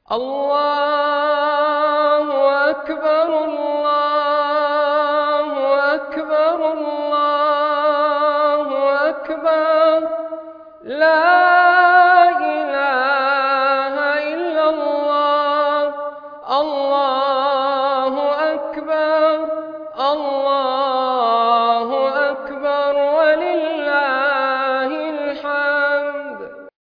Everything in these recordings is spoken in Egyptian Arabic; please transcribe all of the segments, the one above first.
الله أكبر الله أكبر الله أكبر لا إله إلا الله الله أكبر الله أكبر ولله الحمد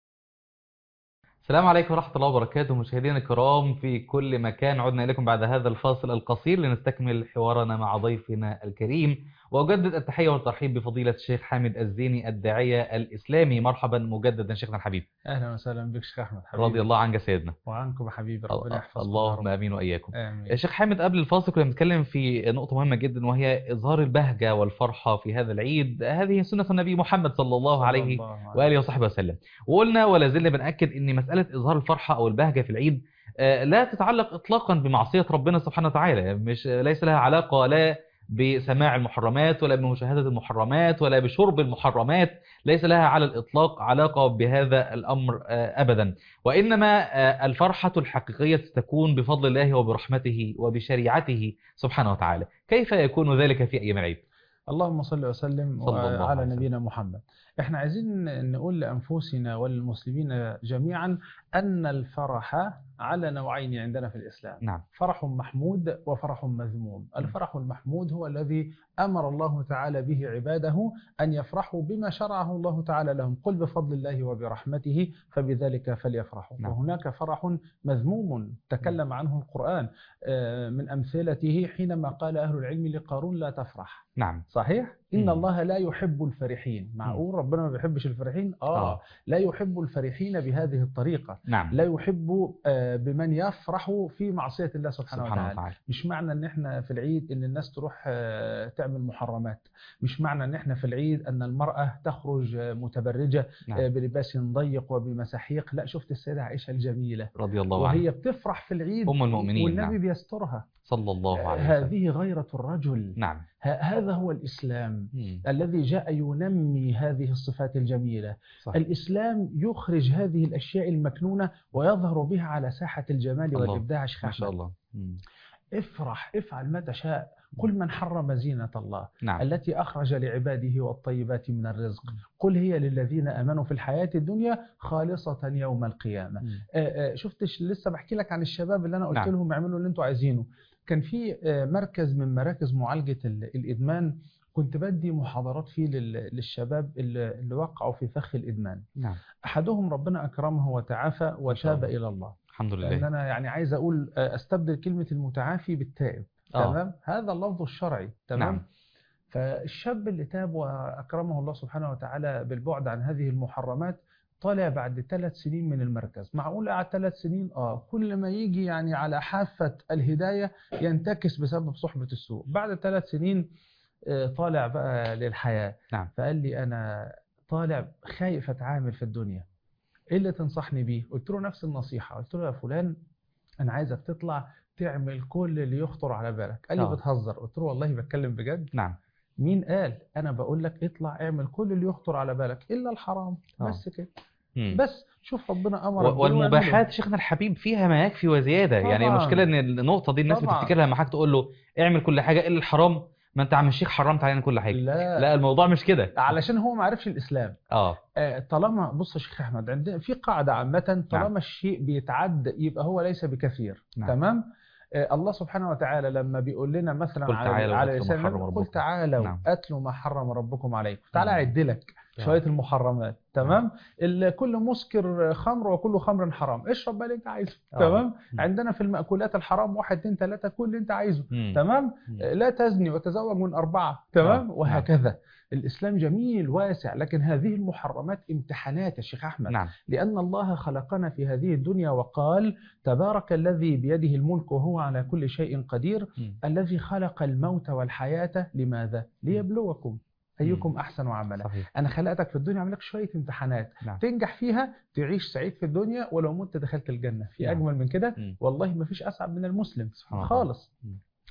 السلام عليكم ورحمة الله وبركاته مشاهدينا الكرام في كل مكان عدنا إليكم بعد هذا الفاصل القصير لنستكمل حوارنا مع ضيفنا الكريم وأجدد التحية والترحيب بفضيلة الشيخ حامد الزيني الداعية الإسلامي مرحبا مجددا شيخنا الحبيب اهلا وسهلا بك شيخ احمد حبيبي رضي الله عنك سيدنا وعنكم حبيبي ربنا يحفظكم اللهم يا رب. آمين وإياكم يا امين شيخ حامد قبل الفاصل كنا بنتكلم في نقطة مهمة جدا وهي إظهار البهجة والفرحة في هذا العيد هذه سنة النبي محمد صلى الله عليه صلى الله عليه وآله وصحبه وسلم وقلنا ولا زلنا بنأكد أن مسألة إظهار الفرحة أو البهجة في العيد آه، لا تتعلق إطلاقا بمعصية ربنا سبحانه وتعالى مش ليس لها علاقة لا بسماع المحرمات ولا بمشاهدة المحرمات ولا بشرب المحرمات ليس لها على الإطلاق علاقة بهذا الأمر آه، أبدا وإنما آه، الفرحة الحقيقية تكون بفضل الله وبرحمته وبشريعته سبحانه وتعالى كيف يكون ذلك في أيام العيد؟ اللهم صل وسلم صلى الله على عليه نبينا محمد احنا عايزين نقول لانفسنا وللمسلمين جميعا ان الفرح على نوعين عندنا في الاسلام نعم فرح محمود وفرح مذموم الفرح المحمود هو الذي امر الله تعالى به عباده ان يفرحوا بما شرعه الله تعالى لهم قل بفضل الله وبرحمته فبذلك فليفرحوا نعم. وهناك فرح مذموم تكلم عنه القران آه، من امثلته حينما قال اهل العلم لقارون لا تفرح نعم صحيح ان مم. الله لا يحب الفرحين معقول ربنا ما بيحبش الفرحين اه, آه. لا يحب الفرحين بهذه الطريقه نعم لا يحب آه، بمن يفرح في معصيه الله سبحانه, سبحانه وتعالى وتعالى مش معنى ان احنا في العيد ان الناس تروح آه، تعمل محرمات مش معنى ان احنا في العيد ان المراه تخرج آه، متبرجه آه، نعم بلباس ضيق وبمساحيق لا شفت السيده عائشه الجميله رضي الله عنه وهي بتفرح في العيد أم المؤمنين، والنبي نعم. بيسترها صلى الله عليه وسلم هذه غيرة الرجل نعم ه- هذا هو الإسلام مم. الذي جاء ينمي هذه الصفات الجميلة صح. الإسلام يخرج هذه الأشياء المكنونة ويظهر بها على ساحة الجمال الله. والإبداع شيخ ما شاء أحمد. الله مم. افرح افعل ما تشاء قل من حرم زينة الله نعم التي أخرج لعباده والطيبات من الرزق قل هي للذين أمنوا في الحياة الدنيا خالصة يوم القيامة مم. آه، آه، شفتش لسه بحكي لك عن الشباب اللي انا قلت نعم. لهم اعملوا اللي انتوا عايزينه كان في آه، مركز من مراكز معالجه ال- الادمان كنت بدي محاضرات فيه لل- للشباب اللي اللي وقعوا في فخ الادمان نعم احدهم ربنا اكرمه وتعافى شاء وتاب الله. الى الله الحمد لان لله انا يعني عايز اقول آه، استبدل كلمه المتعافي بالتائب آه. تمام هذا اللفظ الشرعي تمام نعم. فالشاب اللي تاب واكرمه الله سبحانه وتعالى بالبعد عن هذه المحرمات طالع بعد ثلاث سنين من المركز معقول قعد ثلاث سنين اه كل ما يجي يعني على حافه الهدايه ينتكس بسبب صحبه السوء بعد ثلاث سنين آه، طالع بقى للحياه نعم. فقال لي انا طالع خايف اتعامل في الدنيا ايه اللي تنصحني بيه قلت له نفس النصيحه قلت له يا فلان انا عايزك تطلع تعمل كل اللي يخطر على بالك قال لي آه. بتهزر قلت له والله بتكلم بجد نعم مين قال انا بقول لك اطلع اعمل كل اللي يخطر على بالك الا الحرام آه. بس كده مم. بس شوف ربنا امر و- والمباحات شيخنا الحبيب فيها ما يكفي وزيادة يعني طبعاً. المشكلة ان النقطة دي الناس طبعاً. بتفتكرها لما حد تقول له اعمل كل حاجة الا الحرام ما انت عم الشيخ حرمت علينا كل حاجة لا, لا الموضوع مش كده علشان هو ما عرفش الاسلام اه آه، طالما بص يا شيخ احمد عندنا في قاعده عامه طالما الشيء بيتعد يبقى هو ليس بكثير نعم. تمام آه، الله سبحانه وتعالى لما بيقول لنا مثلا قل على تعالوا على واتلوا ما لسان حرم النبي، ربكم. قل تعالوا نعم. اتلوا ما حرم ربكم عليكم تعالى مم. اعد لك آه. شويه المحرمات تمام ال- كل مسكر خمر وكل خمر حرام اشرب بقى اللي انت عايزه آه. تمام مم. عندنا في المأكولات الحرام واحد اتنين تلاته كل اللي انت عايزه مم. تمام مم. لا تزني وتزوج من أربعة تمام آه، وهكذا الإسلام جميل واسع لكن هذه المحرمات امتحانات يا شيخ أحمد نعم لأن الله خلقنا في هذه الدنيا وقال تبارك الذي بيده الملك وهو على كل شيء قدير مم. الذي خلق الموت والحياة لماذا؟ ليبلوكم أيكم أحسن عملا صحيح أنا خلقتك في الدنيا أعمل لك شوية امتحانات نعم. تنجح فيها تعيش سعيد في الدنيا ولو مت دخلت الجنة في نعم. أجمل من كده مم. والله ما فيش أسعد من المسلم سبحان الله. خالص مم.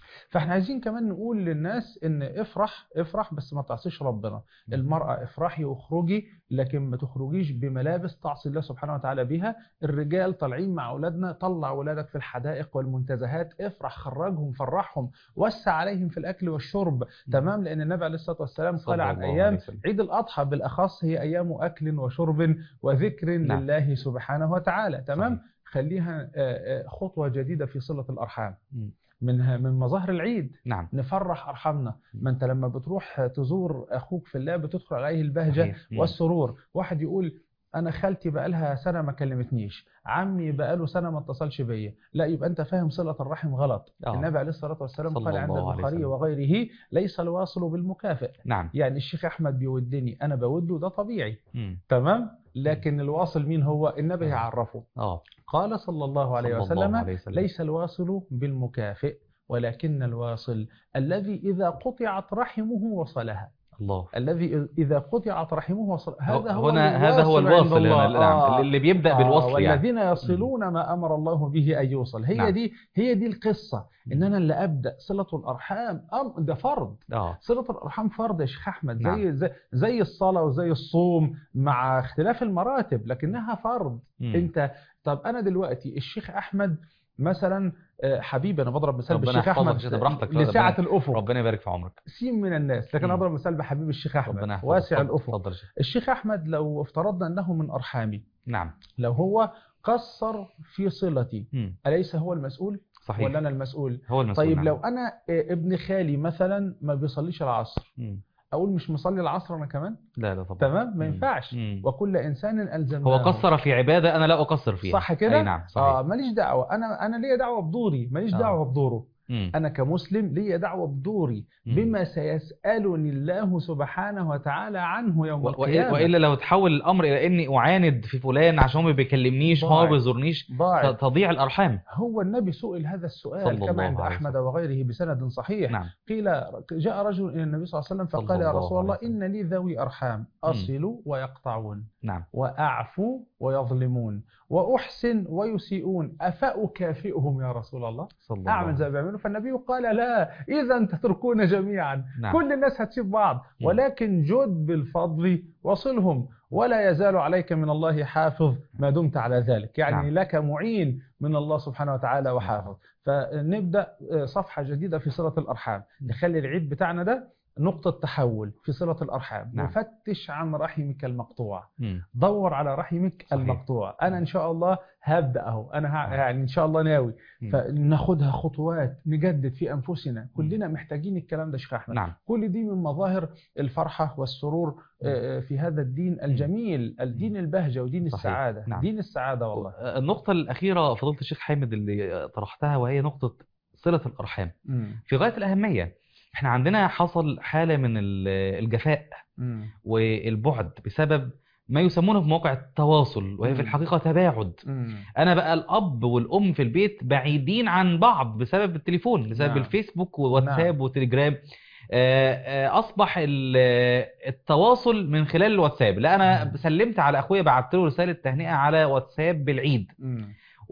فاحنا عايزين كمان نقول للناس ان افرح افرح بس ما تعصيش ربنا المرأة افرحي واخرجي لكن ما تخرجيش بملابس تعصي الله سبحانه وتعالى بها الرجال طالعين مع اولادنا طلع اولادك في الحدائق والمنتزهات افرح خرجهم فرحهم وسع عليهم في الاكل والشرب تمام لان النبي عليه الصلاه والسلام صلى قال عن الله عليه ايام وسلم. عيد الاضحى بالاخص هي ايام اكل وشرب وذكر نعم. لله سبحانه وتعالى تمام صحيح. خليها آه، آه، خطوه جديده في صله الارحام مم. منها من مظاهر العيد نعم نفرح ارحامنا ما انت لما بتروح تزور اخوك في الله بتدخل عليه البهجه صحيح. مم. والسرور واحد يقول انا خالتي بقالها سنه ما كلمتنيش عمي بقاله سنه ما اتصلش بيا لا يبقى انت فاهم صله الرحم غلط آه. النبي عليه الصلاه والسلام صلى قال عند الله عليه البخاري وسلم. وغيره ليس الواصل بالمكافئ نعم يعني الشيخ احمد بيودني انا بوده ده طبيعي مم. تمام لكن الواصل مين هو النبي آه. يعرفه اه قال صلى الله عليه صلى وسلم الله عليه وسلم. ليس الواصل بالمكافئ ولكن الواصل الذي إذا قطعت رحمه وصلها الله الذي إذا قطعت رحمه وصل هذا هو هنا هذا هو الواصل عند الواصل الله. هنا، نعم آه. اللي بيبدا آه، بالوصل يعني والذين يصلون ما امر الله به ان يوصل هي نعم. دي هي دي القصه ان انا اللي ابدا صله الارحام أم ده فرض اه صله الارحام فرض يا شيخ احمد زي نعم. زي, زي الصلاه وزي الصوم مع اختلاف المراتب لكنها فرض مم. انت طب انا دلوقتي الشيخ احمد مثلا آه، حبيبي انا بضرب مثال ربنا بالشيخ يحفظك احمد يا شيخ، براحتك. لسعه ربنا- الافق ربنا يبارك في عمرك سين من الناس لكن مم. اضرب مثال بحبيب الشيخ احمد ربنا يحفظك واسع اتفضل- الافق اتفضل يا شيخ. الشيخ احمد لو افترضنا انه من ارحامي نعم لو هو قصر في صلتي مم. أليس هو المسؤول صحيح ولا أنا المسؤول هو المسؤول طيب نعم. لو أنا آه، ابن خالي مثلا ما بيصليش العصر مم. أقول مش مصلي العصر أنا كمان لا لا طبعا تمام ما مم. ينفعش مم. وكل إنسان ألزمناه هو قصر في عباده انا لا اقصر فيها صح كده اي نعم صحيح آه ماليش دعوة أنا أنا ليا دعوة بدوري ماليش آه. دعوة بدوره مم. أنا كمسلم ليا دعوة بدوري مم. بما سيسألني الله سبحانه وتعالى عنه يوم و- القيامة وإ- والا لو تحول الامر الى اني اعاند في فلان عشان هو ما بيكلمنيش هو ما ضاعت. بيزورنيش ضاعت ت- تضيع الارحام هو النبي سئل هذا السؤال صلى كما الله عند عليه أحمد وسلم. وغيره بسند صحيح نعم قيل جاء رجل إلى النبي صلى الله عليه وسلم صلى فقال يا الله رسول الله عليه وسلم. إن لي ذوي أرحام أصل ويقطعون نعم وأعفو ويظلمون وأحسن ويسيئون أفأكافئهم يا رسول الله صلى الله أعمل عليه زي ما بيعملوا فالنبي قال لا إذا تتركون جميعا نعم. كل الناس هتسيب بعض مم. ولكن جد بالفضل وصلهم ولا يزال عليك من الله حافظ ما دمت على ذلك يعني نعم. لك معين من الله سبحانه وتعالى وحافظ فنبدأ آه، صفحة جديدة في صلة الأرحام نخلي العيد بتاعنا ده نقطة تحول في صلة الأرحام نعم. وفتش عن رحمك المقطوع مم. دور على رحمك صحيح. المقطوع أنا إن شاء الله هبدأ أهو أنا ه... نعم. يعني إن شاء الله ناوي مم. فناخدها خطوات نجدد في أنفسنا كلنا محتاجين الكلام ده شيخ أحمد نعم كل دي من مظاهر الفرحة والسرور آه، في هذا الدين الجميل الدين البهجة ودين صحيح. السعادة نعم. دين السعادة والله النقطة الأخيرة فضيلة الشيخ حامد اللي طرحتها وهي نقطة صلة الأرحام مم. في غاية الأهمية احنا عندنا حصل حالة من ال- الجفاء مم. والبعد بسبب ما يسمونه في مواقع التواصل وهي في مم. الحقيقة تباعد مم. انا بقى الاب والام في البيت بعيدين عن بعض بسبب التليفون بسبب نعم. الفيسبوك وواتساب وتليجرام آه، آه، اصبح ال- آه، التواصل من خلال الواتساب لا انا مم. سلمت على اخويا بعت له رساله تهنئه على واتساب بالعيد مم.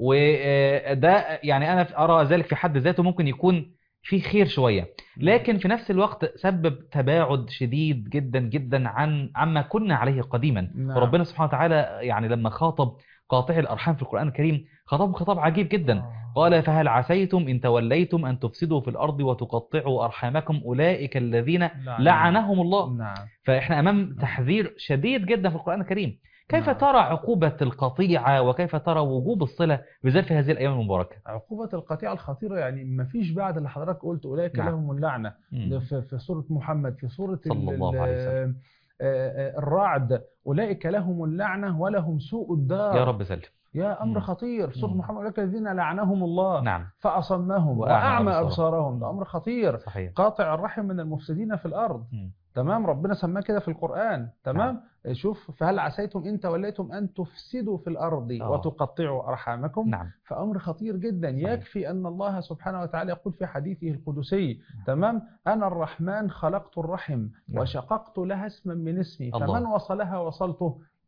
وده يعني انا ارى ذلك في حد ذاته ممكن يكون في خير شويه لكن في نفس الوقت سبب تباعد شديد جدا جدا عن عما كنا عليه قديما نعم. وربنا سبحانه وتعالى يعني لما خاطب قاطعي الارحام في القران الكريم خطب خطاب عجيب جدا آه. قال فهل عسيتم ان توليتم ان تفسدوا في الارض وتقطعوا ارحامكم اولئك الذين نعم. لعنهم الله نعم فاحنا امام تحذير شديد جدا في القران الكريم كيف نعم. ترى عقوبه القطيعه وكيف ترى وجوب الصله بالذات في هذه الايام المباركه عقوبة القطيعة الخطيرة يعني ما فيش بعد اللي حضرتك قلت أولئك نعم. لهم اللعنة مم. ده في, في سورة محمد في سورة صلى ال- الله عليه وسلم. آه، آه، الرعد أولئك لهم اللعنة ولهم سوء الدار يا رب سلم يا أمر مم. خطير سورة مم. محمد أولئك الذين لعنهم الله نعم فأصمهم وأعمى وأعمى أبصارهم. أبصارهم ده أمر خطير صحيح قاطع الرحم من المفسدين في الأرض مم. تمام ربنا سماه كده في القرآن تمام شوف فهل عسيتم إن توليتم أن تفسدوا في الأرض آه. وتقطعوا أرحامكم نعم فأمر خطير جدا صحيح. يكفي أن الله سبحانه وتعالى يقول في حديثه القدسي تمام أنا الرحمن خلقت الرحم نعم. وشققت لها اسما من اسمي الله. فمن وصلها وصلته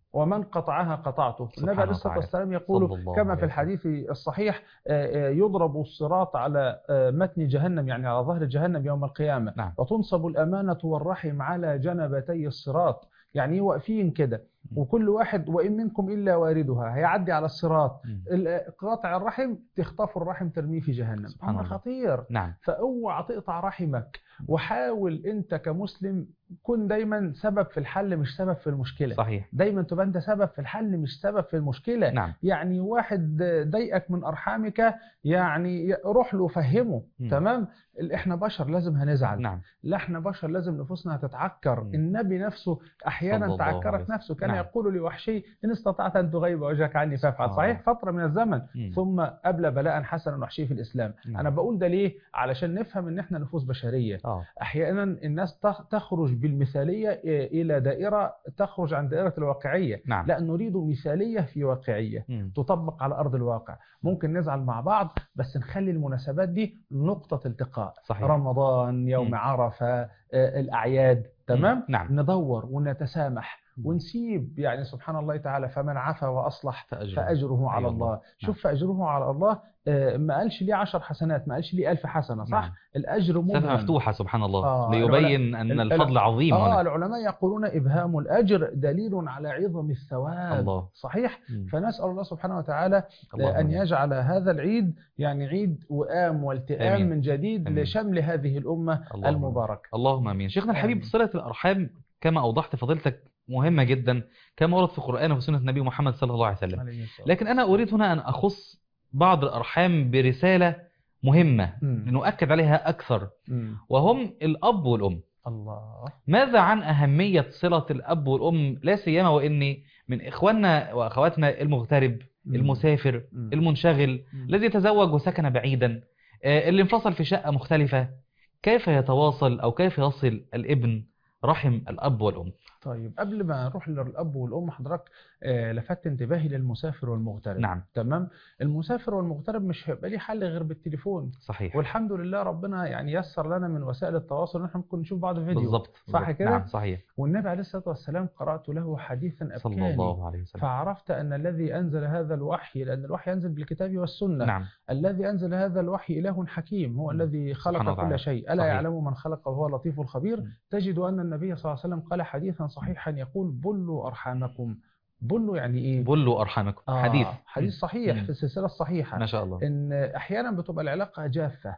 ومن قطعها قطعته سبحانه النبي عليه الصلاة وتعالى. والسلام يقول صلى الله كما عليه في الحديث الصحيح آه، آه، يضرب الصراط على آه، متن جهنم يعني على ظهر جهنم يوم القيامة نعم. وتنصب الأمانة والرحم على جنبتي الصراط يعني إيه واقفين كده وكل واحد وإن منكم إلا واردها هيعدي على الصراط مم. ال- قاطع الرحم تخطف الرحم ترميه في جهنم سبحان أمر الله. خطير نعم فاوعى تقطع رحمك وحاول انت كمسلم كن دايما سبب في الحل مش سبب في المشكله صحيح دايما تبقى انت سبب في الحل مش سبب في المشكله نعم يعني واحد ضايقك من ارحامك يعني روح له فهمه مم. تمام ال- احنا بشر لازم هنزعل نعم لا احنا بشر لازم نفوسنا هتتعكر مم. النبي نفسه صلى احيانا الله عليه تعكرت وسلم. نفسه كان نعم. يقول لوحشي ان استطعت ان تغيب وجهك عني فافعل آه. صحيح فتره من الزمن مم. ثم أبلى بلاء حسنا وحشي في الإسلام نعم. أنا بقول ده ليه؟ علشان نفهم إن إحنا نفوس بشرية اه أحيانا الناس تخ- تخرج بالمثالية إلى دائرة تخرج عن دائرة الواقعية نعم لا نريد مثالية في واقعية مم. تطبق على أرض الواقع ممكن نزعل مع بعض بس نخلي المناسبات دي نقطة التقاء صحيح رمضان يوم مم. عرفة آه، الأعياد تمام؟ مم. نعم ندور ونتسامح مم. ونسيب يعني سبحان الله تعالى فمن عفا وأصلح فأجره فأجره على أيوة الله والله. شوف فأجره على الله آه، ما قالش ليه عشر حسنات ما قالش ليه ألف حسنة صح نعم. الأجر سنة مبهم مفتوحة سبحان الله آه، ليبين أن العلماء- الفضل عظيم آه هنا العلماء يقولون إبهام الأجر دليل على عظم الثواب الله صحيح مم. فنسأل الله سبحانه وتعالى اللهم أن آمين. يجعل هذا العيد يعني عيد وئام والتئام آمين. من جديد آمين. لشمل هذه الأمة اللهم آمين. المباركة اللهم امين شيخنا الحبيب آمين. صله الارحام كما اوضحت فضيلتك مهمه جدا كما ورد في القران وفي سنه النبي محمد صلى الله عليه وسلم عليه الصلاة لكن انا اريد هنا ان اخص بعض الارحام برساله مهمه مم. لنؤكد عليها اكثر مم. وهم الاب والام الله ماذا عن اهميه صله الاب والام لا سيما وان من اخواننا واخواتنا المغترب مم. المسافر مم. المنشغل مم. الذي تزوج وسكن بعيدا آه، اللي انفصل في شقة مختلفة كيف يتواصل أو كيف يصل الابن رحم الأب والأم طيب قبل ما نروح للأب والأم حضرتك آه، لفت انتباهي للمسافر والمغترب نعم تمام المسافر والمغترب مش هيبقى ليه حل غير بالتليفون صحيح والحمد لله ربنا يعني يسر لنا من وسائل التواصل ان احنا ممكن نشوف بعض فيديو بالضبط صح بالضبط. كده؟ نعم صحيح والنبي عليه الصلاة والسلام قرأت له حديثا صلى أبكاني الله عليه وسلم فعرفت أن الذي أنزل هذا الوحي لأن الوحي ينزل بالكتاب والسنة نعم الذي أنزل هذا الوحي إله حكيم هو مم. الذي سبحانه خلق وتعالى. كل شيء ألا صحيح. يعلم من خلق وهو اللطيف الخبير مم. تجد أن النبي صلى الله عليه وسلم قال حديثا صحيحا يقول بلوا أرحامكم بلوا يعني إيه؟ بلوا أرحامكم آه حديث حديث صحيح مم. في السلسلة الصحيحة ما شاء الله ان احيانا بتبقى العلاقه جافه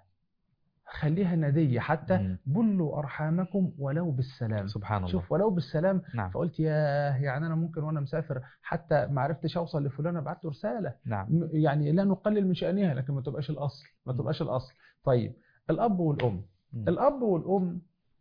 خليها نديه حتى مم. بلوا ارحامكم ولو بالسلام سبحان الله شوف ولو بالسلام نعم فقلت ياه يعني انا ممكن وانا مسافر حتى ما عرفتش اوصل لفلان ابعت له رساله نعم م- يعني لا نقلل من شانها لكن ما تبقاش الاصل ما مم. تبقاش الاصل طيب الاب والام مم. الاب والام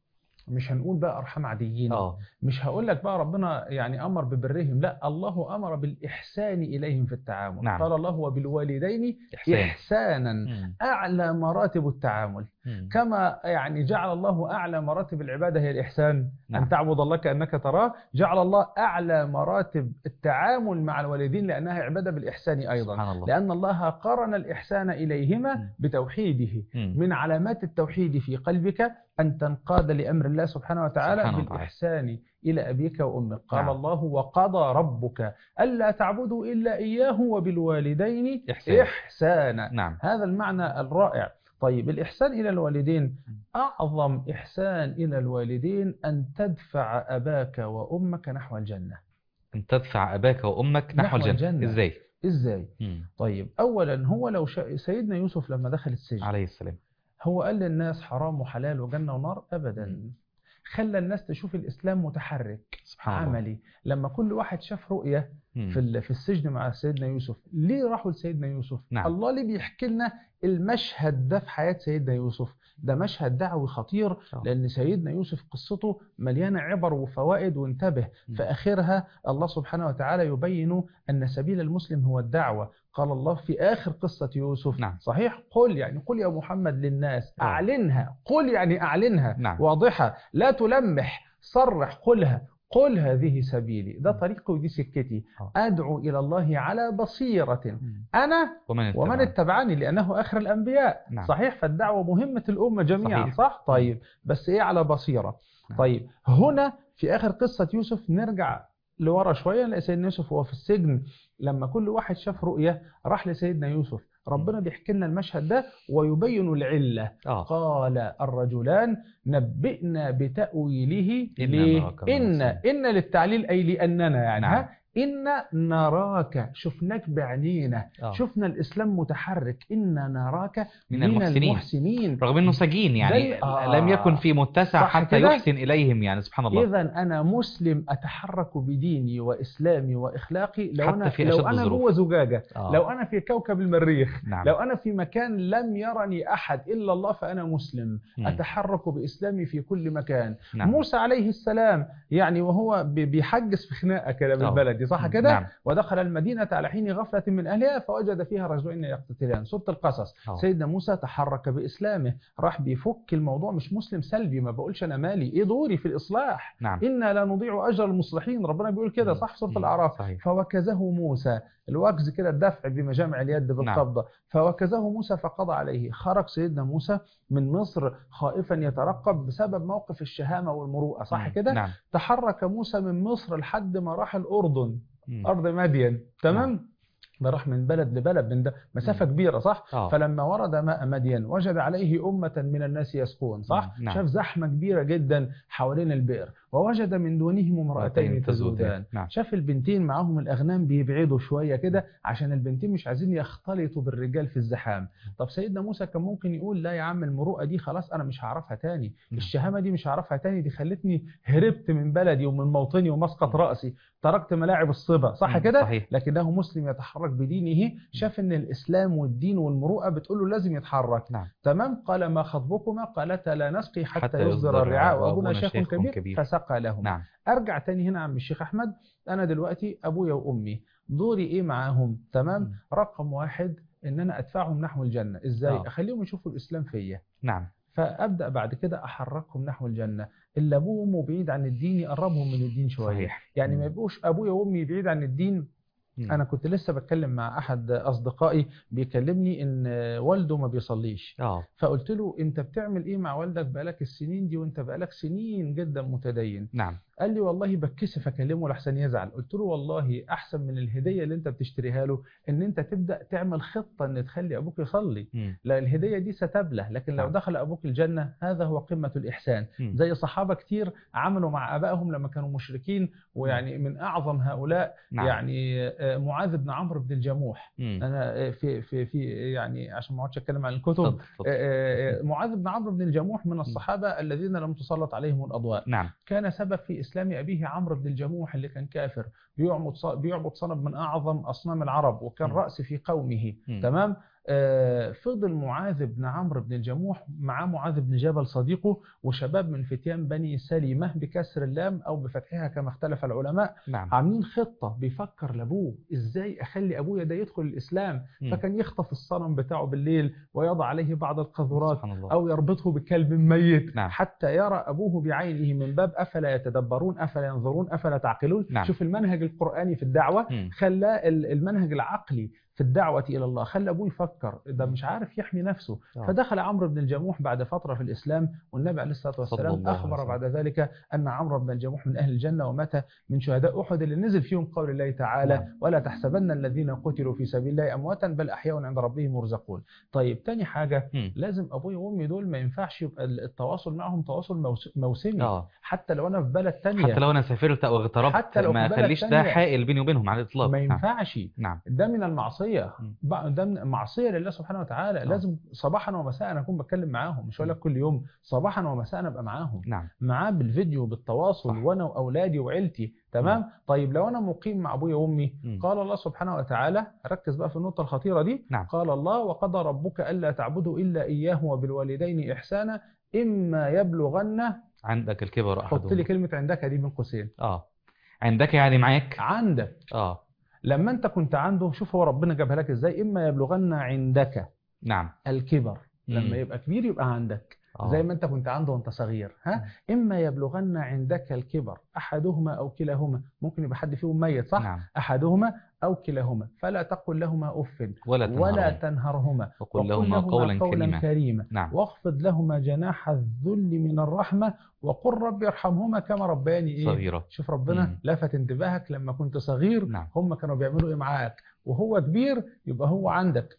مش هنقول بقى ارحام عاديين اه مش هقول لك بقى ربنا يعني امر ببرهم لا الله امر بالاحسان اليهم في التعامل نعم. قال الله وبالوالدين إحسان احسانا مم. أعلى مراتب التعامل مم. كما يعني جعل الله أعلى مراتب العبادة هي الإحسان نعم. أن تعبد الله كأنك تراه جعل الله أعلى مراتب التعامل مع الوالدين لأنها عبادة بالإحسان أيضا سبحان الله لأن الله قرن الإحسان إليهما مم. بتوحيده مم. من علامات التوحيد في قلبك أن تنقاد لأمر الله سبحانه وتعالى سبحانه وتعالى. بالإحسان إلى أبيك وأمك قال نعم. الله وقضى ربك ألا تعبدوا إلا إياه وبالوالدين إحسان. إحسانا نعم هذا المعنى الرائع طيب الإحسان إلى الوالدين أعظم إحسان إلى الوالدين أن تدفع أباك وأمك نحو الجنة أن تدفع أباك وأمك نحو نحو الجنة الجنة. إزاي إزاي؟ مم. طيب أولا هو لو شا... سيدنا يوسف لما دخل السجن عليه السلام هو قال للناس حرام وحلال وجنة ونار أبدا مم. خلى الناس تشوف الإسلام متحرك سبحان الله عملي لما كل واحد شاف رؤية مم. في ال- في السجن مع سيدنا يوسف ليه راحوا لسيدنا يوسف نعم. الله ليه بيحكي لنا المشهد ده في حياة سيدنا يوسف ده مشهد دعوي خطير آه. لأن سيدنا يوسف قصته مليانة عبر وفوائد وانتبه مم. في آخرها الله سبحانه وتعالى يبين أن سبيل المسلم هو الدعوة قال الله في آخر قصة يوسف نعم. صحيح قل يعني قل يا محمد للناس آه. أعلنها قل يعني أعلنها نعم. واضحة لا تلمح صرح قلها قل هذه سبيلي ده طريقي ودي سكتي آه. أدعو إلى الله على بصيرة مم. أنا ومن ومن اتبعني. اتبعني لأنه آخر الأنبياء نعم. صحيح فالدعوة مهمة الأمة جميعا صحيح. صح طيب بس إيه على بصيرة نعم. طيب هنا في آخر قصة يوسف نرجع لورا شويه نلاقي سيدنا يوسف وهو في السجن لما كل واحد شاف رؤيه راح لسيدنا يوسف ربنا بيحكي لنا المشهد ده ويبين العله اه قال الرجلان نبئنا بتأويله إنا ليه؟ نراك من إن المحسنين. إن للتعليل أي لأننا يعني نعم. ها إن نراك شفناك بعينينا آه. شفنا الإسلام متحرك إن نراك من المحسنين. المحسنين رغم انه سجين يعني زي- آه. لم يكن في متسع صح حتى كده؟ يحسن اليهم يعني سبحان الله إذا أنا مسلم أتحرك بديني وإسلامي وأخلاقي لو حتى أنا في لو أشد أنا الظروف. جوه زجاجة آه. لو أنا في كوكب المريخ نعم لو أنا في مكان لم يرني أحد إلا الله فأنا مسلم مم. أتحرك بإسلامي في كل مكان نعم. موسى عليه السلام يعني وهو بي- بيحجز في خناقه كده آه. بالبلد دي صح كده نعم. ودخل المدينه على حين غفله من اهلها فوجد فيها رجلين يقتتلان سوره القصص آه. سيدنا موسى تحرك باسلامه راح بيفك الموضوع مش مسلم سلبي ما بقولش انا مالي ايه دوري في الاصلاح نعم انا لا نضيع اجر المصلحين ربنا بيقول كده مم. صح سوره مم. الاعراف صحيح فوكزه موسى الوكز كده الدفع بمجامع اليد بالقبضه فوكزه موسى فقضى عليه خرج سيدنا موسى من مصر خائفا يترقب بسبب موقف الشهامه والمروءه صح مم. كده نعم تحرك موسى من مصر لحد ما راح الأردن مم. أرض مدين نعم. تمام ده راح من بلد لبلد من ده مسافة مم. كبيرة صح آه. فلما ورد ماء مدين وجد عليه أمة من الناس يسقون صح مم. نعم. شاف زحمة كبيرة جدا حوالين البئر ووجد من دونهم امرأتين تزودان نعم شاف البنتين معاهم الأغنام بيبعدوا شوية كده عشان البنتين مش عايزين يختلطوا بالرجال في الزحام طب سيدنا موسى كان ممكن يقول لا يا عم المروءة دي خلاص أنا مش هعرفها تاني نعم. الشهامة دي مش هعرفها تاني دي خلتني هربت من بلدي ومن موطني ومسقط رأسي تركت ملاعب الصبا صح مم. كده صحيح لكنه مسلم يتحرك بدينه شاف ان الاسلام والدين والمروءه بتقول له لازم يتحرك نعم تمام قال ما خطبكما قالتا لا نسقي حتى, حتى يصدر يصدر الرعاء وابونا وأبونا شيخ شيخ كبير, كبير. فسقى لهم نعم ارجع تاني هنا عم الشيخ احمد انا دلوقتي ابويا وامي دوري ايه معاهم تمام مم. رقم واحد ان انا ادفعهم نحو الجنه ازاي آه. اخليهم يشوفوا الاسلام فيا نعم فابدا بعد كده احركهم نحو الجنه اللي ابوه وامه بعيد عن الدين يقربهم من الدين شويه صحيح يعني ما مم. يبقوش ابويا وامي بعيد عن الدين مم. انا كنت لسه بتكلم مع احد اصدقائي بيكلمني ان والده ما بيصليش اه فقلت له انت بتعمل ايه مع والدك بقالك السنين دي وانت بقالك سنين جدا متدين نعم قال لي والله بتكسف اكلمه لحسن يزعل قلت له والله احسن من الهديه اللي انت بتشتريها له ان انت تبدا تعمل خطه ان تخلي ابوك يصلي مم. لا الهديه دي ستبله لكن لو نعم. دخل ابوك الجنه هذا هو قمه الاحسان مم. زي صحابه كتير عملوا مع ابائهم لما كانوا مشركين ويعني من اعظم هؤلاء نعم يعني آه، معاذ بن عمرو بن الجموح مم. انا آه، في في في يعني عشان ما اقعدش اتكلم عن الكتب اتفضل، اتفضل. آه، آه، معاذ بن عمرو بن الجموح من الصحابه الذين لم تسلط عليهم الاضواء نعم كان سبب في اسلام ابيه عمرو بن الجموح اللي كان كافر بيعبد ص- بيعبد صنم من اعظم اصنام العرب وكان م. راس في قومه مم. تمام آه، فضل معاذ بن عمرو بن الجموح مع معاذ بن جبل صديقه وشباب من فتيان بني سليمه بكسر اللام او بفتحها كما اختلف العلماء نعم عاملين خطه بيفكر لابوه ازاي اخلي ابويا ده يدخل الاسلام مم. فكان يخطف الصنم بتاعه بالليل ويضع عليه بعض القذورات سبحان الله أو يربطه بكلب ميت نعم. حتى يرى أبوه بعينه من باب أفلا يتدبرون أفلا ينظرون أفلا تعقلون نعم. شوف المنهج القرآني في الدعوة مم. خلى ال- المنهج العقلي في الدعوة إلى الله خلى أبوه يفكر ده مش عارف يحمي نفسه آه. فدخل عمرو بن الجموح بعد فترة في الإسلام والنبي عليه الصلاة صلى والسلام الله عليه أخبر وسلم. بعد ذلك أن عمرو بن الجموح من أهل الجنة ومات من شهداء أحد اللي نزل فيهم قول الله تعالى نعم. ولا تحسبن الذين قتلوا في سبيل الله أمواتا بل أحياء عند ربهم يرزقون طيب تاني حاجة مم. لازم ابويا وامي دول ما ينفعش يبقى التواصل معهم تواصل موس- موسمي اه حتى لو انا في بلد تانية حتى لو انا سافرت او اغتربت حتى لو ما في بلد خليش ده تانية. حائل بيني وبينهم على الاطلاق ما نعم. ينفعش نعم ده من المعصيه مم. بقى- ده من معصيه لله سبحانه وتعالى آه. لازم صباحا ومساء اكون بتكلم معاهم مش هقول لك كل يوم صباحا ومساء ابقى معاهم نعم معاه بالفيديو بالتواصل صح. وانا واولادي وعيلتي تمام طيب لو انا مقيم مع ابويا وامي مم. قال الله سبحانه وتعالى ركز بقى في النقطه الخطيره دي نعم. قال الله وقضى ربك الا تعبدوا الا اياه وبالوالدين احسانا اما يبلغن عندك الكبر حط لي احدهم كلمه عندك دي بين قوسين اه عندك يعني معاك عندك اه لما انت كنت عنده شوف هو ربنا جابها لك ازاي اما يبلغن عندك نعم الكبر مم. لما يبقى كبير يبقى عندك آه. زي ما انت كنت عنده وانت صغير ها اما يبلغن عندك الكبر احدهما او كلاهما ممكن يبقى حد فيهم ميت صح نعم احدهما او كلاهما فلا تقل لهما اف ولا ولا تنهرهم تنهرهما وقل لهما قولا كريما كريما نعم واخفض لهما جناح الذل من الرحمة وقل رب ارحمهما كما ربياني ايه صغيرة شوف ربنا مم. لفت انتباهك لما كنت صغير نعم هم كانوا بيعملوا ايه معاك وهو كبير يبقى هو عندك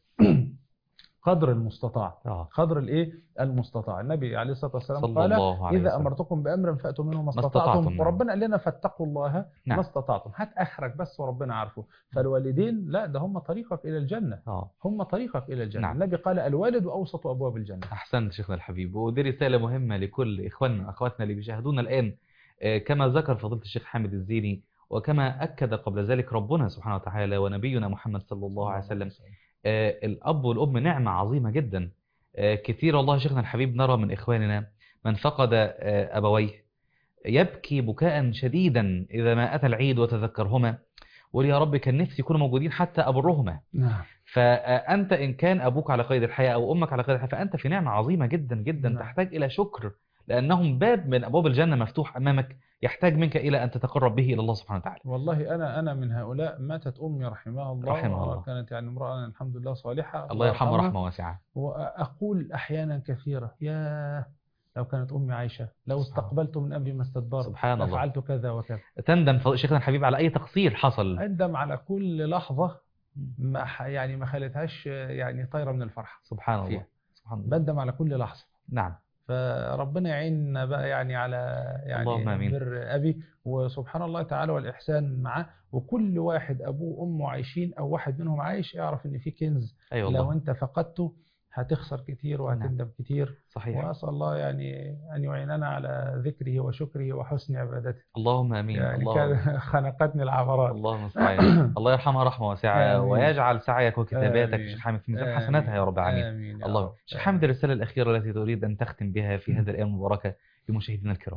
قدر المستطاع آه. قدر الايه المستطاع النبي عليه الصلاه والسلام صلى قال الله عليه اذا وسلم امرتكم بامر فاتوا منه ما استطعتم، استطعتم نعم. وربنا قال لنا فاتقوا الله نعم. ما استطعتم هات اخرك بس وربنا عارفه فالوالدين لا ده هم طريقك الى الجنه آه. هم طريقك الى الجنه نعم. النبي قال الوالد اوسط ابواب الجنه أحسنت شيخنا الحبيب ودي رسالة مهمة لكل إخواننا أخواتنا اللي بيشاهدونا الآن آه، كما ذكر فضيلة الشيخ حامد الزيني وكما أكد قبل ذلك ربنا سبحانه وتعالى ونبينا محمد صلى الله عليه وسلم آه، الأب والأم نعمة عظيمة جدا آه، كثير والله شيخنا الحبيب نرى من إخواننا من فقد آه، أبويه يبكي بكاء شديدا إذا ما أتى العيد وتذكرهما ويقول يا رب كان نفسي يكونوا موجودين حتى أبرهما نعم فأنت إن كان أبوك على قيد الحياة أو أمك على قيد الحياة فأنت في نعمة عظيمة جدا جدا نعم. تحتاج إلى شكر لأنهم باب من أبواب الجنة مفتوح أمامك يحتاج منك إلى أن تتقرب به إلى الله سبحانه وتعالى والله انا انا من هؤلاء ماتت امي رحمها الله رحمها الله. كانت يعني امراه الحمد لله صالحه الله يرحمه رحمة واسعة واقول احيانا كثيره يا لو كانت امي عايشه لو سبحان استقبلت من امري ما استدبرت سبحان الله. فعلت كذا وكذا تندم فض- شيخنا الحبيب على أي تقصير حصل اندم على كل لحظه ما ح- يعني ما خلتهاش يعني طايره من الفرحه سبحان الله فيها. سبحان الله بندم على كل لحظه نعم فربنا يعيننا بقى يعني على يعني اللهم آمين. بر ابي وسبحان الله تعالى والاحسان معاه وكل واحد ابوه وامه عايشين او واحد منهم عايش اعرف ان في كنز أي أيوة لو والله انت فقدته هتخسر كتير وهتندم كتير صحيح واسال الله يعني ان يعيننا على ذكره وشكره وحسن عبادته اللهم آمين يعني الله كان خنقتني العبرات الله المستعان الله يرحمها رحمة واسعة آمين. ويجعل سعيك وكتاباتك آمين. شيخ حامد في ميزان آمين. حسناتها يا رب العالمين امين يا الله رب. شيخ حامد الرسالة الأخيرة التي تريد أن تختم بها في هذه الأيام المباركة لمشاهدينا الكرام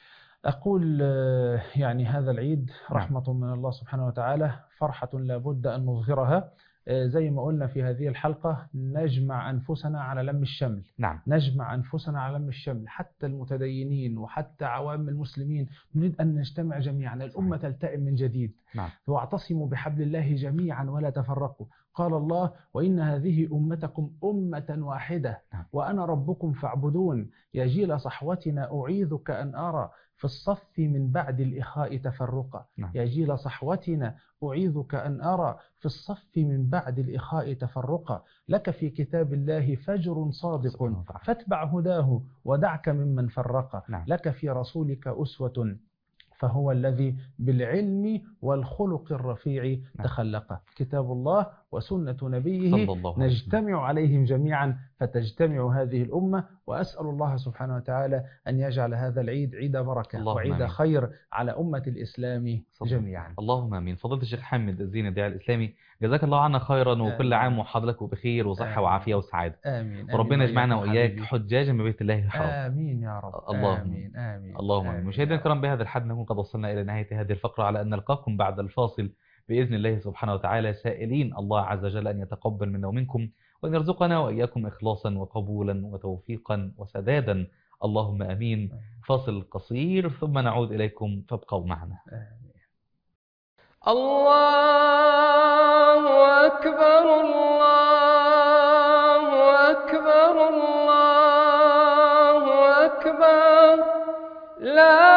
أقول آه، يعني هذا العيد رحمة من الله سبحانه وتعالى فرحة لا بد أن نظهرها آه، زي ما قلنا في هذه الحلقة نجمع أنفسنا على لم الشمل نعم نجمع أنفسنا على لم الشمل حتى المتدينين وحتى عوام المسلمين نريد أن نجتمع جميعا الأمة تلتئم من جديد نعم واعتصموا بحبل الله جميعا ولا تفرقوا قال الله وإن هذه أمتكم أمة واحدة نعم. وأنا ربكم فاعبدون يا جيل صحوتنا أعيذك أن أرى في الصف من بعد الإخاء تفرقا نعم. يا جيل صحوتنا أعيذك أن أرى في الصف من بعد الإخاء تفرقا لك في كتاب الله فجر صادق سبحانه وتعالى. فاتبع هداه ودعك ممن فرق نعم. لك في رسولك أسوة فهو الذي بالعلم والخلق الرفيع نعم. تخلق كتاب الله وسنة نبيه صلى الله عليه وسلم نجتمع عليهم جميعا فتجتمع هذه الأمة وأسأل الله سبحانه وتعالى أن يجعل هذا العيد عيد بركة اللهم وعيد آمين. خير على أمة الإسلام صلى- جميعا اللهم امين فضيله الشيخ حامد الزين الداعي الاسلامي جزاك الله عنا خيرا وكل آمين. عام وحضرتك بخير وصحه آمين. وعافيه وسعاده آمين وربنا آمين يجمعنا وإياكم واياك حبيبي. حجاجا ببيت الله الحرام آمين يا رب اللهم آمين آمين اللهم امين مشاهدينا الكرام بهذا الحد نكون قد وصلنا الى نهايه هذه الفقره على ان نلقاكم بعد الفاصل باذن الله سبحانه وتعالى سائلين الله عز وجل ان يتقبل منا ومنكم وان يرزقنا واياكم اخلاصا وقبولا وتوفيقا وسدادا اللهم امين فاصل قصير ثم نعود اليكم فابقوا معنا آمين. الله أكبر الله أكبر الله أكبر لا